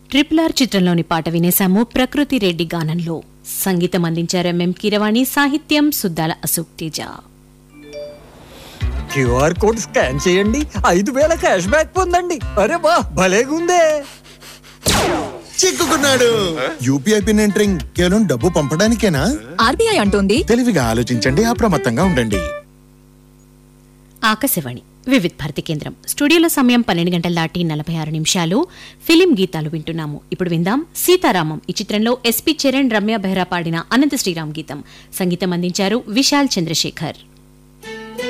triple R చిత్రంలోని పాట వినేశాము ప్రకృతి రెడ్డి గానంలో సంగీతం అందించారు ఎంఎం కీరవాణి సాహిత్యం Suddala Ashok Teja QR code scan చేయండి ఐదు వేల క్యాష్ బ్యాక్ పొందండి అరే వా భలేగుందే చిక్కుకున్నాడు యూపీఐ పిన్ ఎంటరింగ్ కేవలం డబ్బు పంపడానికేనా ఆర్బీఐ అంటోంది తెలివిగా ఆలోచించండి అప్రమత్తంగా ఉండండి ఆకాశవాణి వివిధ్ భారతి కేంద్రం స్టూడియోలో సమయం పన్నెండు గంటల దాటి నలభై ఆరు నిమిషాలు ఫిలిం గీతాలు వింటున్నాము ఇప్పుడు విందాం సీతారామం ఈ చిత్రంలో ఎస్పి చరణ్ రమ్య బెహ్రా పాడిన అనంత శ్రీరామ్ గీతం సంగీతం అందించారు విశాల్ చంద్రశేఖర్